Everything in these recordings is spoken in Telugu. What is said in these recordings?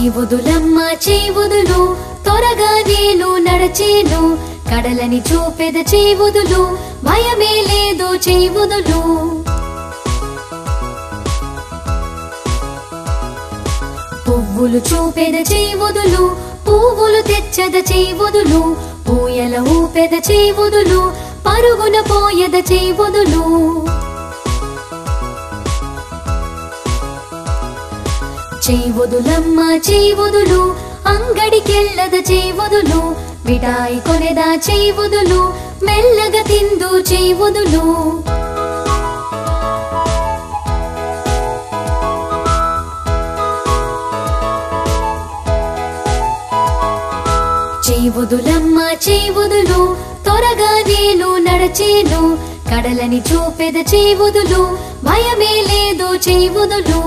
చేయవుదులమ్మ చేయవుదులు త్వరగా నేను నడచేను కడలని చూపెద చేయవుదులు భయమే లేదు చేయవుదులు పువ్వులు చూపెద చేయవుదులు పువ్వులు తెచ్చద చేయవుదులు పూయల ఊపెద చేయవుదులు పరుగున పోయద చేయవుదులు చేయవుదులమ్మ చేయవుదులు అంగడికెళ్ళద చేయవుదులు మిఠాయి కొನೆదా చేయవుదులు మెల్లగా తిందు చేయవుదులు చేయవుదులమ్మ చేయవుదులు త్వరగా నేను నడచేను కడలని చూపెద చేయవుదులు భయమే లేదు చేయవుదులు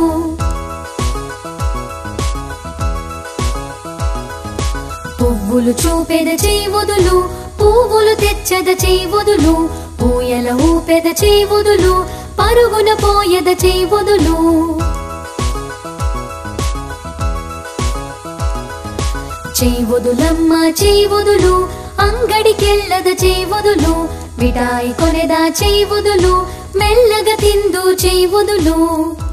పువ్వులు చూపెద చేయవుదులు పువ్వులు తెచ్చద చేయవుదులు పూయల ఊపెద చేయవుదులు పరుగున పోయద చేయవుదులు చేయవుదులమ్మ చేయవుదులు అంగడికెళ్ళద చేయవుదులు మిఠాయి కొನೆదా చేయవుదులు మెల్లగా తిందు చేయవుదులు